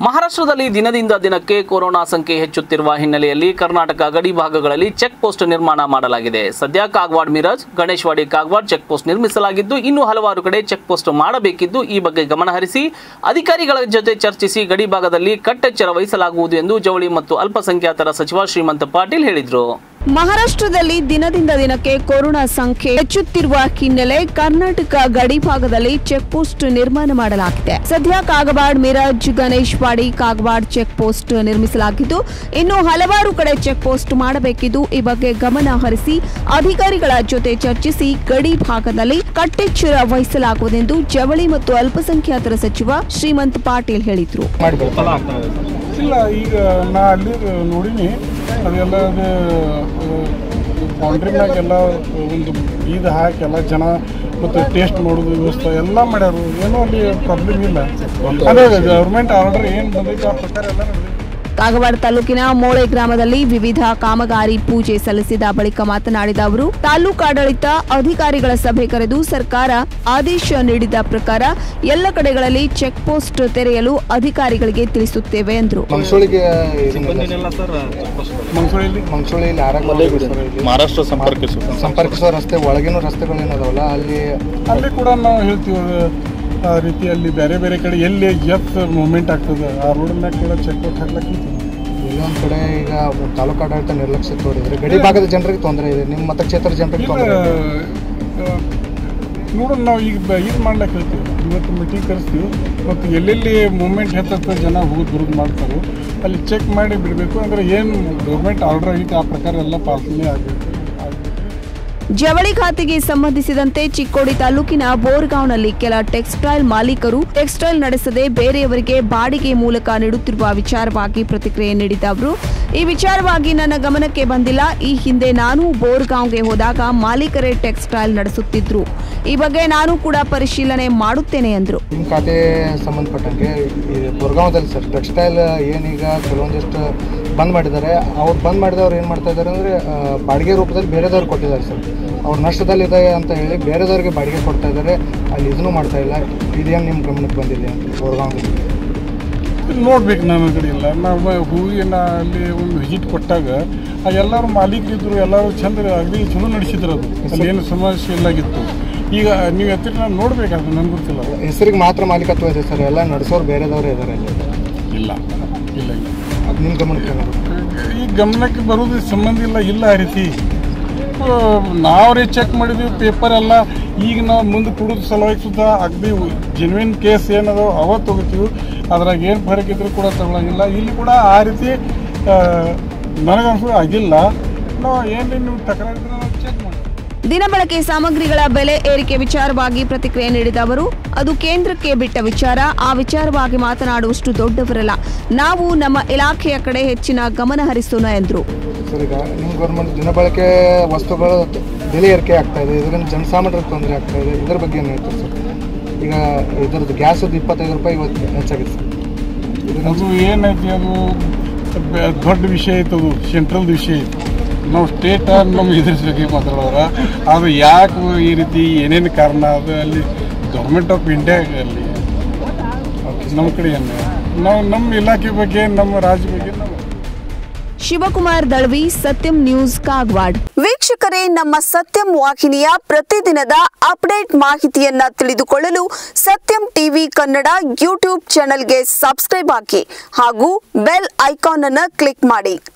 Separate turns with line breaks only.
ಮಹಾರಾಷ್ಟ್ರದಲ್ಲಿ ದಿನದಿಂದ ದಿನಕ್ಕೆ ಕೊರೋನಾ ಸಂಖ್ಯೆ ಹೆಚ್ಚುತ್ತಿರುವ ಹಿನ್ನೆಲೆಯಲ್ಲಿ ಕರ್ನಾಟಕ ಗಡಿ ಭಾಗಗಳಲ್ಲಿ ಚೆಕ್ ಪೋಸ್ಟ್ ನಿರ್ಮಾಣ ಮಾಡಲಾಗಿದೆ ಸದ್ಯ ಕಾಗವಾಡ್ ಮಿರಜ್ ಗಣೇಶವಾಡಿ ಕಾಗವಾಡ್ ಚೆಕ್ ಪೋಸ್ಟ್ ನಿರ್ಮಿಸಲಾಗಿದ್ದು ಇನ್ನು ಹಲವಾರು ಕಡೆ ಚೆಕ್ ಪೋಸ್ಟ್ ಮಾಡಬೇಕಿದ್ದು ಈ ಬಗ್ಗೆ ಗಮನಹರಿಸಿ ಅಧಿಕಾರಿಗಳ ಜೊತೆ ಚರ್ಚಿಸಿ ಗಡಿ ಭಾಗದಲ್ಲಿ ಕಟ್ಟೆಚ್ಚರ ವಹಿಸಲಾಗುವುದು ಎಂದು ಜವಳಿ ಮತ್ತು ಅಲ್ಪಸಂಖ್ಯಾತರ ಸಚಿವ ಶ್ರೀಮಂತ ಪಾಟೀಲ್ ಹೇಳಿದರು
ಮಹಾರಾಷ್ಟ್ರದಲ್ಲಿ ದಿನದಿಂದ ದಿನಕ್ಕೆ ಕೊರೋನಾ ಸಂಖ್ಯೆ ಹೆಚ್ಚುತ್ತಿರುವ ಹಿನ್ನೆಲೆ ಕರ್ನಾಟಕ ಗಡಿ ಭಾಗದಲ್ಲಿ ಚೆಕ್ ಪೋಸ್ಟ್ ನಿರ್ಮಾಣ ಮಾಡಲಾಗಿದೆ ಸದ್ಯ ಕಾಗವಾಡ್ ಮಿರಜ್ ಗಣೇಶ್ವಾಡಿ ಕಾಗವಾಡ್ ಚೆಕ್ ಪೋಸ್ಟ್ ನಿರ್ಮಿಸಲಾಗಿದ್ದು ಇನ್ನು ಹಲವಾರು ಕಡೆ ಚೆಕ್ ಪೋಸ್ಟ್ ಮಾಡಬೇಕಿದ್ದು ಈ ಬಗ್ಗೆ ಗಮನ ಹರಿಸಿ ಅಧಿಕಾರಿಗಳ ಜೊತೆ ಚರ್ಚಿಸಿ ಗಡಿ ಭಾಗದಲ್ಲಿ ಕಟ್ಟೆಚ್ಚರ ವಹಿಸಲಾಗುವುದೆಂದು ಜವಳಿ ಮತ್ತು ಅಲ್ಪಸಂಖ್ಯಾತರ ಸಚಿವ ಶ್ರೀಮಂತ್ ಪಾಟೀಲ್ ಹೇಳಿದರು
ಇಲ್ಲ ಈಗ ನಾ ಅಲ್ಲಿ ನೋಡೀನಿ ಅದೆಲ್ಲ ಬೌಂಡ್ರಿನಾಗ ಎಲ್ಲ ಒಂದು ಬೀದ ಹಾಕಿ ಎಲ್ಲ ಜನ ಮತ್ತು ಟೇಸ್ಟ್ ಮಾಡೋದು ವ್ಯವಸ್ಥೆ ಎಲ್ಲ ಮಾಡ್ಯಾರು ಏನೂ ಅಲ್ಲಿ ಪ್ರಾಬ್ಲಮ್ ಇಲ್ಲ ಅದೇ ಗೌರ್ಮೆಂಟ್ ಆರ್ಡರ್ ಏನು ಬಂದೈತೆ ಆ ಪ್ರಕಾರ ಎಲ್ಲ ನಡೆದೈತೆ
ಕಾಗವಾಡ ತಾಲೂಕಿನ ಮೋಳೆ ಗ್ರಾಮದಲ್ಲಿ ವಿವಿಧ ಕಾಮಗಾರಿ ಪೂಜೆ ಸಲ್ಲಿಸಿದ ಬಳಿಕ ಮಾತನಾಡಿದ ಅವರು ತಾಲೂಕಾಡಳಿತ ಅಧಿಕಾರಿಗಳ ಸಭೆ ಕರೆದು ಸರ್ಕಾರ ಆದೇಶ ನೀಡಿದ ಪ್ರಕಾರ ಎಲ್ಲ ಕಡೆಗಳಲ್ಲಿ ಚೆಕ್ ಪೋಸ್ಟ್ ತೆರೆಯಲು ಅಧಿಕಾರಿಗಳಿಗೆ ತಿಳಿಸುತ್ತೇವೆ ಎಂದರು
ಮಂಸೂಳಿಗೆ
ಮಂಸೂಳಿಯಲ್ಲಿ
ಮಂಸೂಳಿಯಲ್ಲಿ ಆರಾಮ
ಮಹಾರಾಷ್ಟ್ರ ಸಂಪರ್ಕಿಸುವ
ಸಂಪರ್ಕಿಸುವ ರಸ್ತೆ ಒಳಗಿನ ರಸ್ತೆಗಳು ಏನದಾವಲ್ಲ ಅಲ್ಲಿ
ಅಲ್ಲಿ ಕೂಡ ನಾವು ಹೇಳ್ತೀವಿ ಅದು ಆ ರೀತಿ ಅಲ್ಲಿ ಬೇರೆ ಬೇರೆ ಕಡೆ ಎಲ್ಲಿ ಎತ್ ಮೂಮೆಂಟ್ ಆಗ್ತದೆ ಆ ರೋಡ್ನಾಗ ಕೂಡ ಚೆಕ್ಔಟ್ ಹಾಕ್ಲಕ್ಕೆ
ಎಲ್ಲೊಂದ್ ಕಡೆ ಈಗ ತಾಲೂಕು ಆಡಳಿತ ನಿರ್ಲಕ್ಷ್ಯ ತೋರಿದ್ರೆ ಗಡಿ ಭಾಗದ ಜನರಿಗೆ ತೊಂದರೆ ಇದೆ ನಿಮ್ಮ ಮತಕ್ಷೇತ್ರ ಜನರಿಗೆ
ಇಲ್ಲ
ತೊಂದರೆ ಇದೆ
ನೋಡೋಣ ನಾವು ಈಗ ಬ- ಇದು ಮಾಡ್ಲಿಕ್ಕೆ ಹೇಳ್ತೀವಿ ಇವತ್ತು ಮೀಟಿಂಗ್ ಕರೆಸ್ತೀವಿ ಮತ್ತು ಎಲ್ಲೆಲ್ಲಿ ಮೂಮೆಂಟ್ ಹೆಚ್ಚತ್ತ ಜನ ಹೋಗೋದು ಬರೋದು ಮಾಡ್ತಾರೆ ಅಲ್ಲಿ ಚೆಕ್ ಮಾಡಿ ಬಿಡಬೇಕು ಅಂದರೆ ಏನು ಗೌರ್ಮೆಂಟ್ ಆರ್ಡರ್ ಆಗೈತೆ ಆ ಪ್ರಕಾರ ಎಲ್ಲ ಪಾಲನೆ ಆಗಬೇಕು
ಜವಳಿ ಖಾತೆಗೆ ಸಂಬಂಧಿಸಿದಂತೆ ಚಿಕ್ಕೋಡಿ ತಾಲೂಕಿನ ಬೋರ್ಗಾಂವ್ನಲ್ಲಿ ಕೆಲ ಟೆಕ್ಸ್ಟೈಲ್ ಮಾಲೀಕರು ಟೆಕ್ಸ್ಟೈಲ್ ನಡೆಸದೆ ಬೇರೆಯವರಿಗೆ ಬಾಡಿಗೆ ಮೂಲಕ ನೀಡುತ್ತಿರುವ ವಿಚಾರವಾಗಿ ಪ್ರತಿಕ್ರಿಯೆ ನೀಡಿದ ಅವರು ಈ ವಿಚಾರವಾಗಿ ನನ್ನ ಗಮನಕ್ಕೆ ಬಂದಿಲ್ಲ ಈ ಹಿಂದೆ ನಾನು ಬೋರ್ಗಾಂವ್ಗೆ ಹೋದಾಗ ಮಾಲೀಕರೇ ಟೆಕ್ಸ್ಟೈಲ್ ನಡೆಸುತ್ತಿದ್ರು ಈ ಬಗ್ಗೆ ನಾನು ಕೂಡ ಪರಿಶೀಲನೆ ಮಾಡುತ್ತೇನೆ ಎಂದರು
ನಿಮ್ಮ ಖಾತೆ ಸಂಬಂಧಪಟ್ಟಂಗೆ ಈ ಗುರ್ಗಾಂವದಲ್ಲಿ ಸರ್ ಟೆಕ್ಸ್ಟೈಲ್ ಏನೀಗ ಕೆಲವೊಂದಿಷ್ಟು ಬಂದ್ ಮಾಡಿದ್ದಾರೆ ಅವ್ರು ಬಂದ್ ಮಾಡಿದವ್ರು ಏನು ಮಾಡ್ತಾ ಇದ್ದಾರೆ ಅಂದರೆ ಬಾಡಿಗೆ ರೂಪದಲ್ಲಿ ಬೇರೆದವ್ರು ಕೊಟ್ಟಿದ್ದಾರೆ ಸರ್ ಅವ್ರು ನಷ್ಟದಲ್ಲಿದೆ ಅಂತ ಹೇಳಿ ಬೇರೆದವ್ರಿಗೆ ಬಾಡಿಗೆ ಕೊಡ್ತಾ ಇದ್ದಾರೆ ಅಲ್ಲಿ ಇದನ್ನು ಮಾಡ್ತಾ ಇಲ್ಲ ಇದೇನು ನಿಮ್ಮ ಗಮನಕ್ಕೆ ಬಂದಿದೆ ಅಂತ ಗುರ್ಗಾಂವದಲ್ಲಿ
ನೋಡ್ಬೇಕು ನನ್ನ ಕಡೆ ಇಲ್ಲ ನಾವು ಹೂವಿನ ಅಲ್ಲಿ ಒಂದು ವಿಸಿಟ್ ಕೊಟ್ಟಾಗ ಆ ಎಲ್ಲರೂ ಮಾಲೀಕರಿದ್ರು ಎಲ್ಲರೂ ಚಂದ ಅಗದಿ ಚಲೋ ನಡೆಸಿದ್ರು ಅದು ಅಲ್ಲಿ ಏನು ಸಮಸ್ಯೆ ಇಲ್ಲಾಗಿತ್ತು ಈಗ ನೀವು ಎತ್ತಿರ ನಾನು ನೋಡ್ಬೇಕಾದ್ರೆ ನನ್ಗೆ ಗೊತ್ತಿಲ್ಲ
ಹೆಸರಿಗೆ ಮಾತ್ರ ಮಾಲೀಕತ್ವ ಇದೆ ಸರ್ ಎಲ್ಲ ನಡೆಸೋರು ಬೇರೆದವ್ರು ಇದ್ದಾರೆ ಅಲ್ಲಿ
ಇಲ್ಲ ಇಲ್ಲ ಇಲ್ಲ
ಅದು ನಿಮ್ಮ ಗಮನಕ್ಕೆ ಏನಾದ್ರು?
ಈ ಗಮನಕ್ಕೆ ಬರೋದು ಸಂಬಂಧ ಇಲ್ಲ ಇಲ್ಲ ಆ ರೀತಿ ನಾವ್ರೇ ಚೆಕ್ ಮಾಡಿದ್ವಿ ಪೇಪರ್ ಎಲ್ಲ ಈಗ ನಾವು ಮುಂದೆ ಕೊಡೋದು ಸಲುವಾಗಿ ಸುದ್ದ ಅಗದಿ ಜೆನ್ವಿನ್ ಕೇಸ್ ಏನದೋ ಅವ ತೊಗೋತೀವಿ ಅದ್ರಾಗ ಏನು ಫರಕ್ ಇದ್ರೂ ಕೂಡ ತಗೊಳಂಗಿಲ್ಲ ಇಲ್ಲಿ ಕೂಡ ಆ ರೀತಿ ನನಗನ್ಸು ಆಗಿಲ್ಲ ನಾವು ಏನ್ರಿ ನೀವು ತಕರಾರು ಇದ್ರೆ ನಾವು ಚೆಕ್ ಮಾಡಿ
ದಿನಬಳಕೆ ಸಾಮಗ್ರಿಗಳ ಬೆಲೆ ಏರಿಕೆ ವಿಚಾರವಾಗಿ ಪ್ರತಿಕ್ರಿಯೆ ನೀಡಿದ ಅವರು ಅದು ಕೇಂದ್ರಕ್ಕೆ ಬಿಟ್ಟ ವಿಚಾರ ಆ ವಿಚಾರವಾಗಿ ಮಾತನಾಡುವಷ್ಟು ದೊಡ್ಡವರಲ್ಲ ನಾವು ನಮ್ಮ ಇಲಾಖೆಯ ಕಡೆ ಹೆಚ್ಚಿನ ಗಮನ ಹರಿಸೋಣ ಎಂದರು
ಸರ್ ಈಗ ನಿಮ್ಮ ಗೌರ್ಮೆಂಟ್ ದಿನಬಳಕೆ ವಸ್ತುಗಳು ಬೆಲೆ ಏರಿಕೆ ಆಗ್ತಾ ಇದೆ ಇದರಿಂದ ಜನಸಾಮಾನ್ಯರಿಗೆ ತೊಂದರೆ ಆಗ್ತಾ ಇದೆ ಇದ್ರ ಬಗ್ಗೆ ಏನು ಹೇಳ್ತೀರಿ ಸರ್ ಈಗ ಇದ್ರದ್ದು ಗ್ಯಾಸದ್ದು ಇಪ್ಪತ್ತೈದು ರೂಪಾಯಿ ಇವತ್ತು ಹೆಚ್ಚಾಗಿದೆ ಸರ್ ಇದನ್ನ
ಅದು ಏನೈತಿ ಅದು ಬ- ದೊಡ್ಡ ವಿಷಯ ಐತೆ ಅದು ಸೆಂಟ್ರಲ್ದ ವಿಷಯ ಐತಿ ನಾವು ಸ್ಟೇಟ್ ನಮ್ಮ ಇದ್ರ ಬಗ್ಗೆ ಮಾತಾಡೋರ ಅದು ಯಾಕೆ ಈ ರೀತಿ ಏನೇನು ಕಾರಣ ಅದು ಅಲ್ಲಿ ಗೌರ್ಮೆಂಟ್ ಆಫ್ ಇಂಡಿಯಾ ಅಲ್ಲಿ ನಮ್ಮ ಕಡೆ ಏನು ನಾವು ನಮ್ಮ ಇಲಾಖೆ ಬಗ್ಗೆ ನಮ್ಮ ರಾಜ್ಯ ಬಗ್ಗೆ ನಾವು
ಶಿವಕುಮಾರ್ ದಳ್ವಿ ಸತ್ಯಂ ನ್ಯೂಸ್ ಕಾಗವಾಡ್ ವೀಕ್ಷಕರೇ ನಮ್ಮ ಸತ್ಯಂ ವಾಹಿನಿಯ ಪ್ರತಿದಿನದ ಅಪ್ಡೇಟ್ ಮಾಹಿತಿಯನ್ನ ತಿಳಿದುಕೊಳ್ಳಲು ಸತ್ಯಂ ಟಿವಿ ಕನ್ನಡ ಯೂಟ್ಯೂಬ್ ಚಾನೆಲ್ಗೆ ಸಬ್ಸ್ಕ್ರೈಬ್ ಹಾಕಿ ಹಾಗೂ ಬೆಲ್ ಐಕಾನ್ ಅನ್ನು ಕ್ಲಿಕ್ ಮಾಡಿ